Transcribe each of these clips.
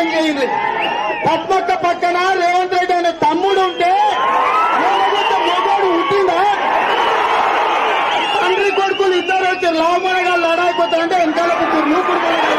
ఆలోచన చేయండి పద్మక్క పక్కన రేవంత్ రెడ్డి అనే తమ్ముడు ఉంటే లేకపోతే మగోడు పుట్టిందా తండ్రి కొడుకులు ఇద్దరు వచ్చి లావమనగా లడాయిపోతా అంటే వెనకాల ముగ్గురు నూకుడు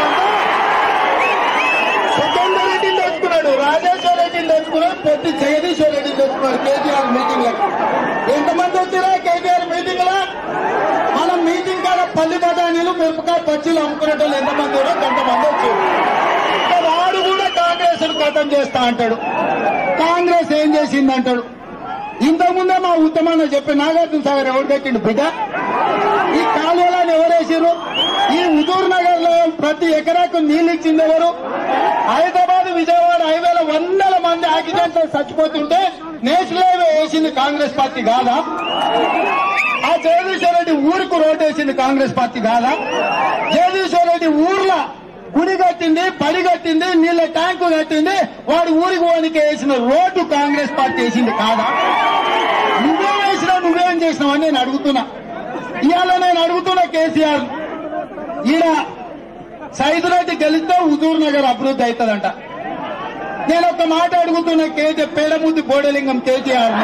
సుఖేందర్ రెడ్డిని తెచ్చుకున్నాడు రాజేశ్వర రెడ్డిని తెచ్చుకున్నాడు పొట్టి జగదీశ్వర్ రెడ్డిని తెచ్చుకున్నాడు కేటీఆర్ మీటింగ్ లో ఎంతమంది వచ్చిరా కేటీఆర్ మీటింగ్ లో మనం మీటింగ్ కాడ పల్లి బఠానీలు మిరపకాయ పచ్చీలు అమ్ముకునేటోళ్ళు ఎంతమంది ఉన్నారో కొంతమంది వచ్చారు ఇంకా వాడు కూడా కాంగ్రెస్ కథం చేస్తా అంటాడు కాంగ్రెస్ ఏం చేసింది అంటాడు ఇంతకుముందే మా ఉత్తమాన చెప్పి నాగార్జున సాగర్ ఎవరు కట్టిండు బిడ్డ ఈ కాలువలను ఎవరేసారు ఈ హుజూర్ నగర్ లో ప్రతి ఎకరాకు నీళ్లు ఇచ్చింది ఎవరు హైదరాబాద్ విజయవాడ హైవేలో వందల మంది యాక్సిడెంట్ చచ్చిపోతుంటే నేషనల్ హైవే వేసింది కాంగ్రెస్ పార్టీ కాదా ఆ జగదీశ్వర్ రెడ్డి ఊరుకు రోడ్డు వేసింది కాంగ్రెస్ పార్టీ కాదా జగదీశ్వర్ రెడ్డి ఊర్లో గుడి కట్టింది పడి కట్టింది నీళ్ళ ట్యాంకు కట్టింది వాడి ఊరికి వానికి వేసిన రోడ్డు కాంగ్రెస్ పార్టీ వేసింది కాదా నువ్వేం వేసినావు నువ్వేం చేసినావు అని నేను అడుగుతున్నా ఇవాళ నేను అడుగుతున్నా కేసీఆర్ ఈడ సైదురెడ్డి గెలిస్తే హుజూర్ నగర్ అభివృద్ధి అవుతుందంట నేను ఒక మాట అడుగుతున్నా కేజీ పేడముద్ది బోడలింగం కేటీఆర్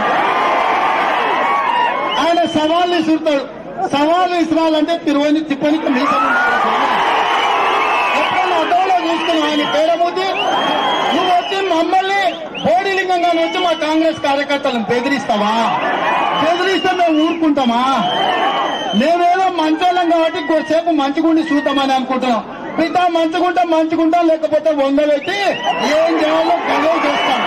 ఆయన సవాళ్ళు ఇసురుతాడు సవాళ్ళు ఇసురాలంటే తిరువని తిప్పనికి మీసం ఉండాలి స్వామి. ఎప్పుడైనా అడ్డంలో చూస్తున్నావు ఆయన పేడముద్ది నువ్వు వచ్చి మమ్మల్ని బోడిలింగంగా వచ్చి మా కాంగ్రెస్ కార్యకర్తలను బెదిరిస్తావా బెదిరిస్తే మేము ఊరుకుంటామా మేమేదో మంచోళ్ళం కాబట్టి కొద్దిసేపు మంచిగుండి చూద్దామని అనుకుంటున్నాం బిడ్డ మంచుకుంటాం మంచుకుంటాం లేకపోతే వంగబెట్టి ఏం చేయాలో గదే చేస్తాం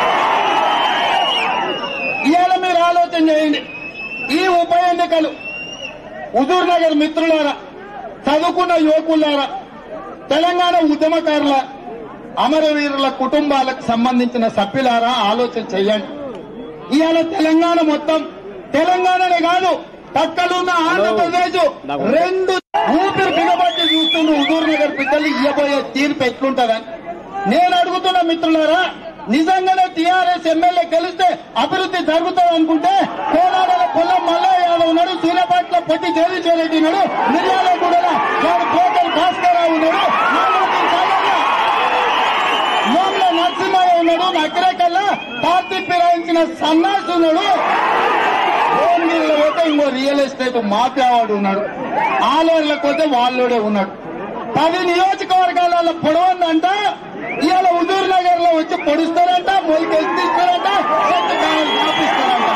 ఇవాళ మీరు ఆలోచన చేయండి ఈ ఉప ఎన్నికలు హుజూర్ నగర్ మిత్రులారా చదువుకున్న యువకులారా తెలంగాణ ఉద్యమకారుల అమరవీరుల కుటుంబాలకు సంబంధించిన సభ్యులారా ఆలోచన చేయండి ఇవాళ తెలంగాణ మొత్తం తెలంగాణనే కాదు పక్కలున్న ఆంధ్రప్రదేశ్ రెండు ఊపిరి బిగబట్టి చూస్తున్న హుజూర్ నగర్ బిడ్డలు ఇవ్వబోయే తీర్పు ఎట్లుంటదని నేను అడుగుతున్న మిత్రులారా నిజంగానే టీఆర్ఎస్ ఎమ్మెల్యే గెలిస్తే అభివృద్ధి జరుగుతుంది అనుకుంటే కోలాడల పొల్లం మల్లయ్య యాదవ్ ఉన్నాడు సూర్యాపేటలో పొట్టి జగదీశ్వర రెడ్డి ఉన్నాడు మిర్యాలగూడలో వాడు కోటల్ భాస్కర్ రావు ఉన్నాడు నాగార్జున సాగర్లో మోమ్ల నరసింహయ్య ఉన్నాడు నకరేకల్లా పార్టీ ఫిరాయించిన సన్నాసి ఉన్నాడు భువనగిరిలో పోతే ఇంకో రియల్ ఎస్టేట్ మాఫియావాడు ఉన్నాడు ఆలూరులో పోతే వాళ్ళోడే ఉన్నాడు పది నియోజకవర్గాలలో పొడవందంట ఇవాళ హుజూర్ నగర్ లో వచ్చి పొడుస్తారంట మొలికి ఎత్తిస్తారంట చెట్టు కాయలు కాపిస్తారంట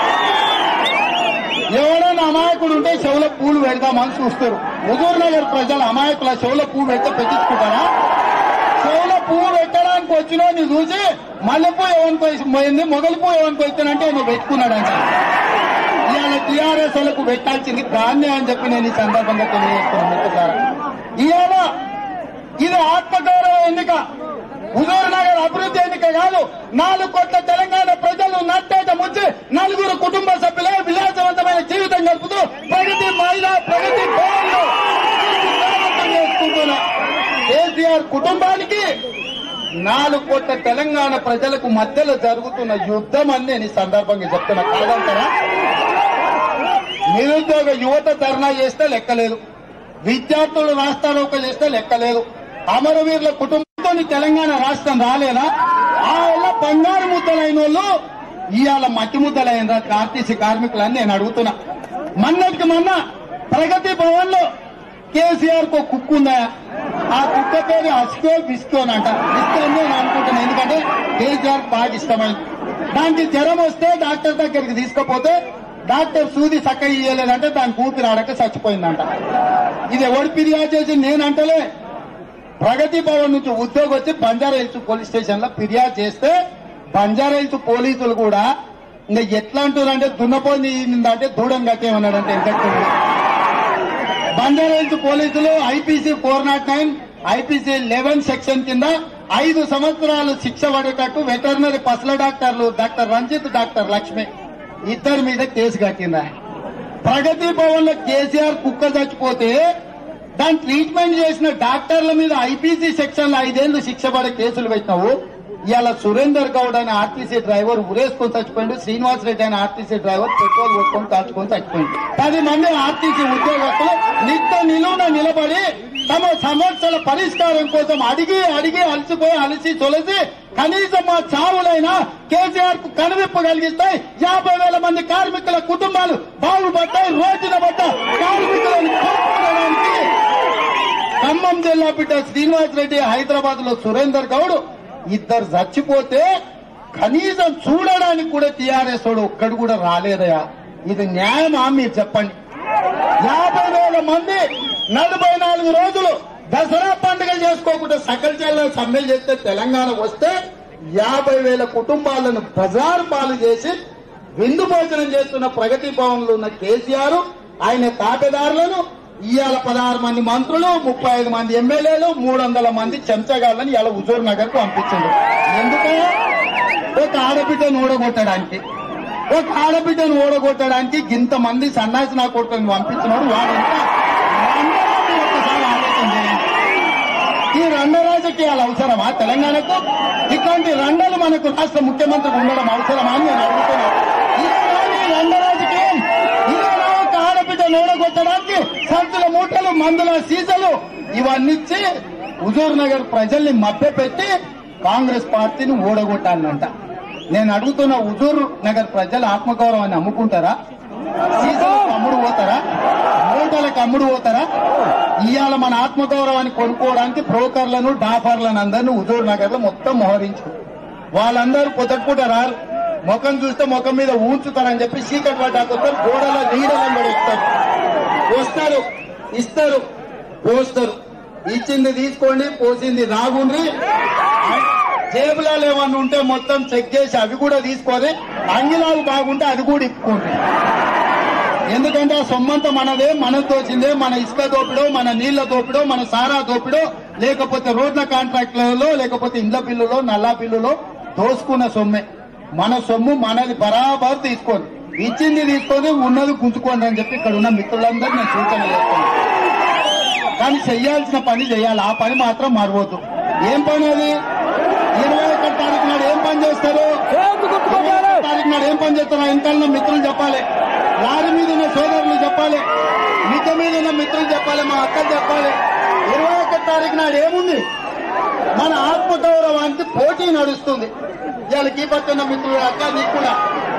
ఎవడైనా అమాయకుడు ఉంటే చెవుల పూలు పెడదామని చూస్తారు హుజూర్ నగర్ ప్రజలు అమాయకుల చెవుల పువ్వు పెడితే పెట్టించుకుంటారా చెవుల పువ్వు పెట్టడానికి వచ్చినోడిని చూసి మల్లెపూ ఎవరికి పోయింది మొగలి పువ్వు ఎవరికి పోయిస్తానంటే ఆయన పెట్టుకున్నాడంట ఇవాళ టీఆర్ఎస్ వాళ్ళకు పెట్టాల్సింది దాన్నే అని చెప్పి నేను ఈ సందర్భంగా తెలియజేస్తున్నాను మిత్రులారా ఇవాళ ఇది ఆత్మగౌరవ ఎన్నిక హుజూర్ నగర్ అభివృద్ధి ఎన్నిక కాదు నాలుగు కోట్ల తెలంగాణ ప్రజలు నట్టేట ముంచి నలుగురు కుటుంబ సభ్యులే విలాసవంతమైన జీవితం గడుపుతూ ప్రగతి మహిళా ప్రగతి భవన్లు విజయవంతం చేసుకుంటున్న కేసీఆర్ కుటుంబానికి నాలుగు కోట్ల తెలంగాణ ప్రజలకు మధ్యలో జరుగుతున్న యుద్ధం అని నేను ఈ సందర్భంగా చెప్తున్నా కాదంటారా నిరుద్యోగ యువత ధర్నా చేస్తే లెక్కలేదు విద్యార్థులు రాస్తారోక చేస్తే లెక్కలేదు అమరవీరుల కుటుంబంతో తెలంగాణ రాష్ట్రం రాలేదా ఆ వల్ల బంగారు ముద్దలైన వాళ్ళు ఇవాళ మట్టి ముద్దలైన ఆర్టీసీ కార్మికులని నేను అడుగుతున్నా మొన్నటికి మొన్న ప్రగతి భవన్ లో కేసీఆర్ కు కుక్కు ఉందా ఆ కుక్క పేరు అస్కో బిస్కోనంట బిస్కో అని నేను అనుకుంటున్నాను ఎందుకంటే కేసీఆర్ బాగా ఇష్టమైంది దానికి జ్వరం వస్తే డాక్టర్ దగ్గరికి తీసుకుపోతే డాక్టర్ సూది చక్క ఇయ్యలేదంటే దాని ఊపిరి ఆడక చచ్చిపోయిందంట ఇది ఎవడు ఫిర్యాదు చేసి నేనంటలే ప్రగతి భవన్ నుంచి ఉద్యోగం వచ్చి బంజారా హిల్స్ పోలీస్ స్టేషన్ లో ఫిర్యాదు చేస్తే బంజారా హిల్స్ పోలీసులు కూడా ఇంకా ఎట్లా అంటున్నారంటే దున్నపోయింది అంటే దూడం కట్టేమన్నాడంటే ఎంకట్టుంది బంజారా హిల్స్ పోలీసులు IPC four nought nine IPC eleven section కింద ఐదు సంవత్సరాలు శిక్ష పడేటట్టు వెటర్నరీ పసల డాక్టర్లు డాక్టర్ రంజిత్ డాక్టర్ లక్ష్మి ఇద్దరి మీద కేసు కట్టిందా ప్రగతి భవన్ లో కేసీఆర్ కుక్క చచ్చిపోతే దాని ట్రీట్మెంట్ చేసిన డాక్టర్ల మీద ఐపీసీ సెక్షన్ లో ఐదేళ్లు శిక్ష పడే కేసులు పెట్టినావు ఇవాళ సురేందర్ గౌడ్ అనే ఆర్టీసీ డ్రైవర్ ఉరేసుకొని చచ్చిపోయిండు శ్రీనివాస్ రెడ్డి అనే ఆర్టీసీ డ్రైవర్ పెట్రోల్ కొట్టుకొని కాల్చుకొని చచ్చిపోయింది పది మంది ఆర్టీసీ ఉద్యోగస్తులు నిత్య నిలువున నిలబడి తమ సమస్యల పరిష్కారం కోసం అడిగి అడిగి అలసిపోయి అలసి తొలసి కనీసం మా చావులైనా కేసీఆర్ కు కనువిప్పు కలిగిస్తాయి యాభై వేల మంది కార్మికుల కుటుంబాలు బాగుపడతాయి రోజున పడ్డ కార్మికులను కాపాడడానికి ఖమ్మం జిల్లా బిడ్డ శ్రీనివాస్ రెడ్డి హైదరాబాద్ లో సురేందర్ గౌడ్ ఇద్దరు చచ్చిపోతే కనీసం చూడడానికి కూడా టీఆర్ఎస్ వాడు ఒక్కడు కూడా రాలేదయా ఇది న్యాయమా మీరు చెప్పండి యాభై వేల మంది నలభై నాలుగు రోజులు దసరా పండుగ చేసుకోకుండా సకల జిల్లా సమ్మెలు చేస్తే తెలంగాణ వస్తే యాభై వేల కుటుంబాలను బజారు పాలు చేసి విందు భోజనం చేస్తున్న ప్రగతి భవన్లో ఉన్న కేసీఆర్ ఆయన తాపెదారులను ఇవాళ పదహారు మంది మంత్రులు ముప్పై ఐదు మంది ఎమ్మెల్యేలు మూడు వందల మంది చెంచగాళ్ళని ఇవాళ హుజూర్ నగర్ కు పంపించారు ఎందుకు ఒక ఆడబిడ్డను ఓడగొట్టడానికి ఒక ఆడబిడ్డను ఓడగొట్టడానికి ఇంత మంది సన్నాసి నా కొడుకుని పంపించినాడు వాడంతా రంగరాజు ఒక్కసారి ఆలోచన చేయండి. ఈ రండ రాజకీయాలు అవసరమా తెలంగాణకు ఇట్లాంటి రండలు మనకు రాష్ట్ర ముఖ్యమంత్రికి ఉండడం అవసరమా అని నేను అడుగుతున్నాను ఇదేనా ఈ రండ రాజకీయం ఇదేనా ఒక ఆడబిడ్డ ఓడగొట్టడానికి సంచుల మూటలు మందుల సీజలు ఇవన్నీ ఇచ్చి హుజూర్ నగర్ ప్రజల్ని మభ్యపెట్టి కాంగ్రెస్ పార్టీని ఓడగొట్టాలంట నేను అడుగుతున్న హుజూర్ నగర్ ప్రజల ఆత్మగౌరవాన్ని అమ్ముకుంటారా సీజన్లకు అమ్ముడు పోతారా మూటలకు అమ్ముడు పోతారా ఇవాళ మన ఆత్మగౌరవాన్ని కొనుక్కోవడానికి బ్రోకర్లను డాఫర్లను అందరినీ హుజూర్ నగర్ లో మొత్తం మోహరించు వాళ్ళందరూ పొద్దుపూట రారు ముఖం చూస్తే ముఖం మీద ఊంచుతారని చెప్పి చీకటి పడ్డాకొస్తారు గోడల నీడలను పడేస్తారు వస్తారు ఇస్తారు పోస్తారు ఇచ్చింది తీసుకోండి పోసింది రాగుండ్రి జేబులాలు ఏమన్నా ఉంటే మొత్తం చెక్ చేసి అవి కూడా తీసుకొని అంగిలాలు బాగుంటే అది కూడా ఇప్పుకోండి ఎందుకంటే ఆ సొమ్మంతా మనదే మన తోచిందే మన ఇసుక దోపిడో మన నీళ్ల దోపిడో మన సారా దోపిడో లేకపోతే రోడ్ల కాంట్రాక్టులలో లేకపోతే ఇండ్ల బిల్లులో నల్లా బిల్లులో దోసుకున్న సొమ్మే మన సొమ్ము మనది బరాబర్ తీసుకోండి ఇచ్చింది తీసుకొని ఉన్నది గుంజుకోండి అని చెప్పి ఇక్కడ ఉన్న మిత్రులందరూ నేను సూచన చేస్తాను కానీ చెయ్యాల్సిన పని చేయాలి ఆ పని మాత్రం మరవద్దు ఏం పని అది ఇరవై ఒకటి తారీఖు నాడు ఏం పని చేస్తారు ఇరవై ఒకటి తారీఖు నాడు ఏం పని చేస్తారు ఆ వెనకాల మిత్రులు చెప్పాలి లారీ మీద ఉన్న సోదరులు చెప్పాలి మిద్ద మీద ఉన్న మిత్రులు చెప్పాలి మా అక్కలు చెప్పాలి ఇరవై ఒకటి తారీఖు నాడు ఏముంది మన ఆత్మగౌరవానికి పోటీ నడుస్తుంది ఇవాళ కీపత్తున్న మిత్రులు అక్క నీకు కూడా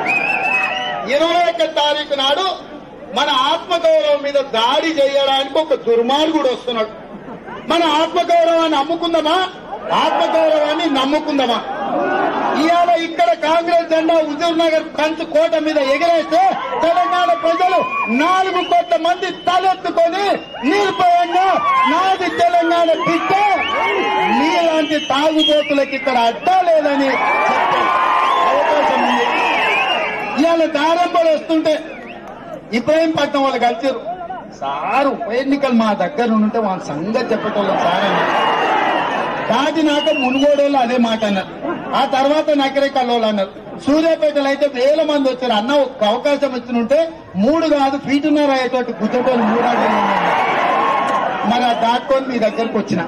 ఇరవై ఒకటి తారీఖు నాడు మన ఆత్మగౌరవం మీద దాడి చేయడానికి ఒక దుర్మార్గుడు వస్తున్నాడు మన ఆత్మగౌరవాన్ని అమ్ముకుందామా ఆత్మగౌరవాన్ని నమ్ముకుందామా ఇవాళ ఇక్కడ కాంగ్రెస్ జెండా హుజూర్ నగర్ కంచు కోట మీద ఎగిరేస్తే తెలంగాణ ప్రజలు నాలుగు కోట్ల మంది తలెత్తుకొని నిర్భయంగా నాది తెలంగాణ బిడ్డ మీలాంటి తాగుబోతులకు ఇక్కడ అడ్డా లేదని చెప్పే అవకాశం ఉంది ఇవాళ దారంబలు వస్తుంటే ఇబ్రాహీంపట్నం వాళ్ళు కలిసారు సార్ ఉప ఎన్నికలు మా దగ్గర ఉంటే వాళ్ళ సంగతి చెప్పేటోళ్ళం సార్ అన్నారు దాటినాక మునుగోడోళ్ళు అదే మాట అన్నారు ఆ తర్వాత నకరేకల్లోళ్ళు అన్నారు సూర్యాపేటలో అయితే వేల మంది వచ్చారు అన్న ఒక అవకాశం ఇచ్చినుంటే మూడు కాదు ఫీటున్నర అయ్యేటట్టు గుర్తుటోళ్ళు మూడాడు మరి ఆ దాటుకొని మీ దగ్గరకు వచ్చిన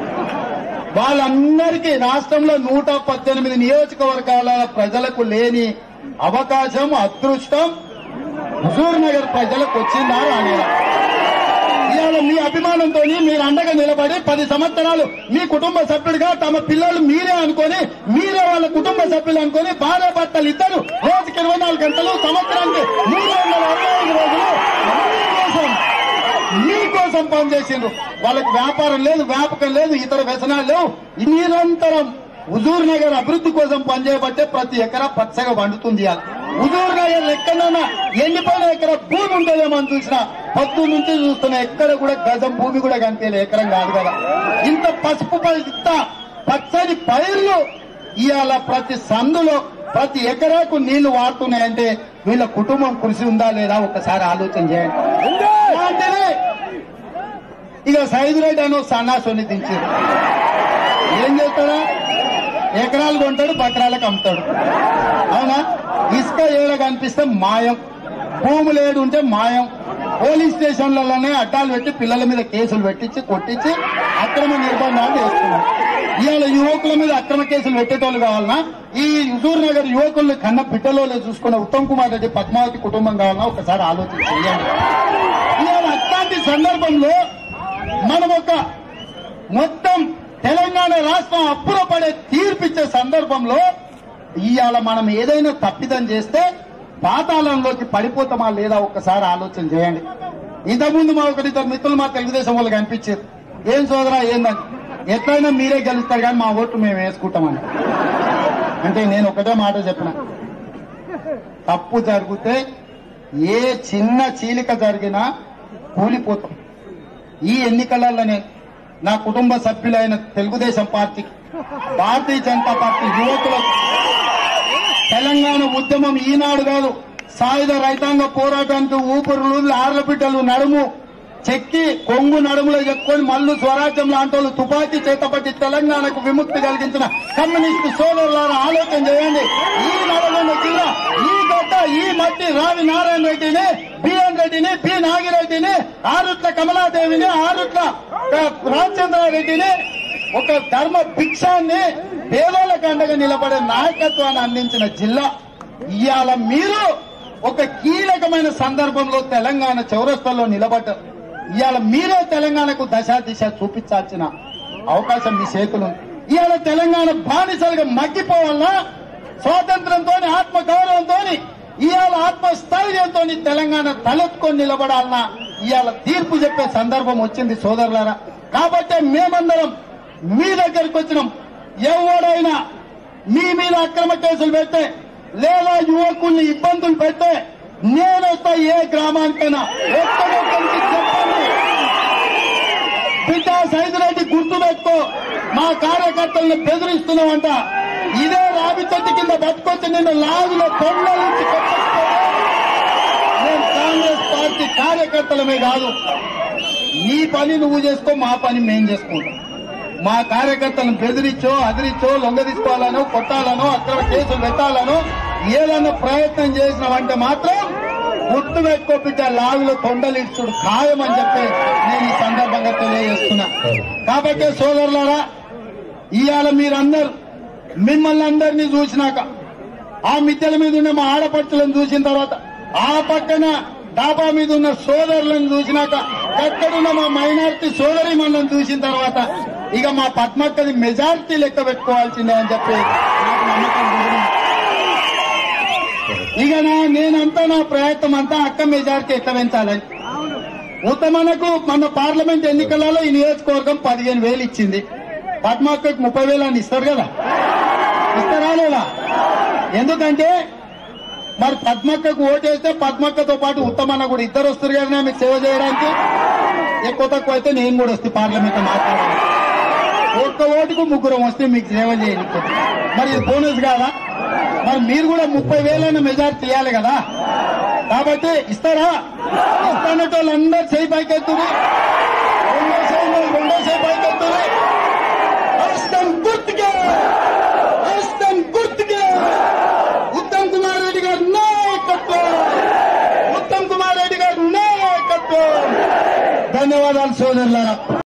వాళ్ళందరికీ రాష్ట్రంలో నూట పద్దెనిమిది నియోజకవర్గాల ప్రజలకు లేని అవకాశం అదృష్టం హుజూర్ నగర్ ప్రజలకు వచ్చిందా రాలేదా ఇవాళ మీ అభిమానంతో మీరు అండగా నిలబడి పది సంవత్సరాలు మీ కుటుంబ సభ్యుడిగా తమ పిల్లలు మీరే అనుకొని మీరే వాళ్ళ కుటుంబ సభ్యులు అనుకొని భార్య భర్తలు ఇద్దరు రోజుకి ఇరవై నాలుగు గంటలు సంవత్సరానికి మూడు వందల అరవై ఐదు రోజులు మీకోసం మీకోసం పనిచేసిండ్రు వాళ్ళకి వ్యాపారం లేదు వ్యాపకం లేదు ఇతర వ్యసనాలు లేవు నిరంతరం హుజూర్ నగర్ అభివృద్ధి కోసం పనిచేయబట్టే ప్రతి ఎకరా పచ్చగా పండుతుంది ఇవాళ. హుజూర్ నగర్ ఎక్కడైనా ఎండిపోయిన ఎకరా భూమి ఉంటుందేమో అని చూసిన పొద్దు నుంచి చూస్తున్న ఎక్కడ కూడా గజం భూమి కూడా కనిపించలే ఎకరం కాదు కదా ఇంత పసుపు ఇంత పచ్చని పైర్లు ఇవాళ ప్రతి సందులో ప్రతి ఎకరాకు నీళ్లు వాడుతున్నాయంటే వీళ్ళ కుటుంబం కృషి ఉందా లేదా ఒకసారి ఆలోచన చేయండి అలాంటిది ఇక సైదురెడ్డి అని ఒక సన్నాసుని దించారు ఏం చేస్తాడా ఎకరాలు కొంటాడు బకరాలకు అమ్ముతాడు అవునా ఇసుక ఏడ కనిపిస్తే మాయం భూములు ఏడు ఉంటే మాయం పోలీస్ స్టేషన్లలోనే అడ్డాలు పెట్టి పిల్లల మీద కేసులు పెట్టించి కొట్టించి అక్రమ నిర్బంధాలు చేస్తున్నారు ఇవాళ యువకుల మీద అక్రమ కేసులు పెట్టేటోళ్ళు కావాలన్నా ఈ హుజూర్ నగర్ యువకుల్ని కన్న బిడ్డలో చూసుకున్న ఉత్తమ్ కుమార్ రెడ్డి పద్మావతి కుటుంబం కావాలన్నా ఒకసారి ఆలోచన చేయండి ఇవాళ అట్లాంటి సందర్భంలో మనం ఒక మొత్తం తెలంగాణ రాష్ట్రం అప్పుల పడే తీర్పిచ్చే సందర్భంలో ఇవాళ మనం ఏదైనా తప్పిదం చేస్తే పాతాళంలోకి పడిపోతామా లేదా ఒక్కసారి ఆలోచన చేయండి ఇంతకుముందు మా ఒకరిద్దరు మిత్రులు మా తెలుగుదేశం వాళ్ళు కనిపించారు ఏం సోదరా ఏందని ఎట్లయినా మీరే గెలుస్తారు కానీ మా ఓట్లు మేము వేసుకుంటామని అంటే నేను ఒకటే మాట చెప్పిన తప్పు జరిగితే ఏ చిన్న చీలిక జరిగినా కూలిపోతాం ఈ ఎన్నికలలోనే నా కుటుంబ సభ్యులైన తెలుగుదేశం పార్టీ భారతీయ జనతా పార్టీ యువకులకు తెలంగాణ ఉద్యమం ఈనాడు కాదు సాయుధ రైతాంగ పోరాటానికి ఊపిరులు ఆర్ల బిడ్డలు నడుము చెక్కి కొంగు నడుములో ఎక్కుకొని మల్లు స్వరాజ్యం లాంటి వాళ్ళు తుపాకీ చేతపట్టి తెలంగాణకు విముక్తి కలిగించిన కమ్యూనిస్టు సోదరులారా ఆలోచన చేయండి ఈ నడవన్న జిల్లా ఈ గడ్డ ఈ మట్టి రావి నారాయణ రెడ్డిని బిఎన్ రెడ్డిని బి నాగిరెడ్డిని ఆరుట్ల కమలాదేవిని ఆరుట్ల ఆ, రామచంద్రారెడ్డిని ఒక ధర్మ భిక్షాన్ని పేదోళ్ళకు అండగా నిలబడే నాయకత్వాన్ని అందించిన జిల్లా ఇవాళ మీరు ఒక కీలకమైన సందర్భంలో తెలంగాణ చౌరస్తాలో నిలబడ్డారు ఇవాళ మీరే తెలంగాణకు దశ దిశ చూపించాల్సిన అవకాశం మీ చేతులు ఇవాళ తెలంగాణ బానిసలుగా మగ్గిపోవాలా స్వాతంత్రంతో ఆత్మ గౌరవంతో ఇవాళ ఆత్మస్థైర్యంతో తెలంగాణ తలెత్తుకొని నిలబడాలన్నా ఇవాళ తీర్పు చెప్పే సందర్భం వచ్చింది సోదరులారా కాబట్టి మేమందరం మీ దగ్గరికి వచ్చినాం ఎవడైనా మీ మీద అక్రమ కేసులు పెడితే లేదా యువకుల్ని ఇబ్బందులు పెడితే నేనొస్తా ఏ గ్రామానికైనా ఒక్కడొక్కరికి చెప్పండి బిడ్డ సైదురెడ్డి గుర్తు పెట్టుకో మా కార్యకర్తలను బెదిరిస్తున్నామంట ఇదే రావి చెట్టు కింద పట్టుకొచ్చి నిన్ను లాగులో కొండ నుంచి కొట్టేసుకోవడం నేను కాంగ్రెస్ పార్టీ కార్యకర్తలమే కాదు నీ పని నువ్వు చేసుకో మా పని మేం చేసుకుంటాం మా కార్యకర్తలను బెదిరించో అదిరించో లొంగ తీసుకోవాలనో కొట్టాలనో అక్రమ కేసులు పెట్టాలనో ఏదన్నా ప్రయత్నం చేసినావంటే మాత్రం గుర్తు పెట్టుకో బిడ్డ లాగులో తొండలిడ్చుడు ఖాయమని చెప్పి నేను ఈ సందర్భంగా తెలియజేస్తున్నా కాబట్టి సోదరులారా ఇవాళ మీరందరూ మిమ్మల్ని అందరినీ చూసినాక ఆ మిద్దెల మీద ఉన్న మా ఆడపడుచులను చూసిన తర్వాత ఆ పక్కన డాబా మీద ఉన్న సోదరులను చూసినాక ఎక్కడున్న మా మైనారిటీ సోదరి మనల్ని చూసిన తర్వాత ఇక మా పద్మక్కది మెజారిటీ లెక్క పెట్టుకోవాల్సిందే అని చెప్పి నాకు నమ్మకం కుదిరింది. ఇక నా నేనంతా నా ప్రయత్నం అంతా అక్క మెజారిటీ ఎట్లా పెంచాలని ఉత్తమనకు మన పార్లమెంట్ ఎన్నికలలో ఈ నియోజకవర్గం పదిహేను వేలు ఇచ్చింది పద్మాక్కకు ముప్పై వేలు అని ఇస్తారు కదా ఇస్తారా లేదా ఎందుకంటే మరి పద్మక్కకు ఓటేస్తే పద్మక్కతో పాటు ఉత్తమన్న కూడా ఇద్దరు వస్తారు కదా మీకు సేవ చేయడానికి ఎక్కువ తక్కువ అయితే నేను కూడా వస్తే పార్లమెంట్ మాట్లాడాలి ఒక్క ఓటుకు ముగ్గురం వస్తే మీకు సేవ చేయడానికి మరి ఇది బోనస్ కాదా మరి మీరు కూడా ముప్పై వేలైన మెజార్టీ తీయాలి కదా కాబట్టి ఇస్తారా ఇస్తానట్టు వాళ్ళందరూ చేయి పైకెత్తురు రెండో చేయి మీద రెండో చేయి పైకెత్తురు హస్తం గుర్తుకే హస్తం గుర్తుకే ఉత్తమ్ కుమార్ రెడ్డి గారి నాయకత్వం ఉత్తమ్ కుమార్ రెడ్డి గారి నాయకత్వం ధన్యవాదాలు సోదరులారా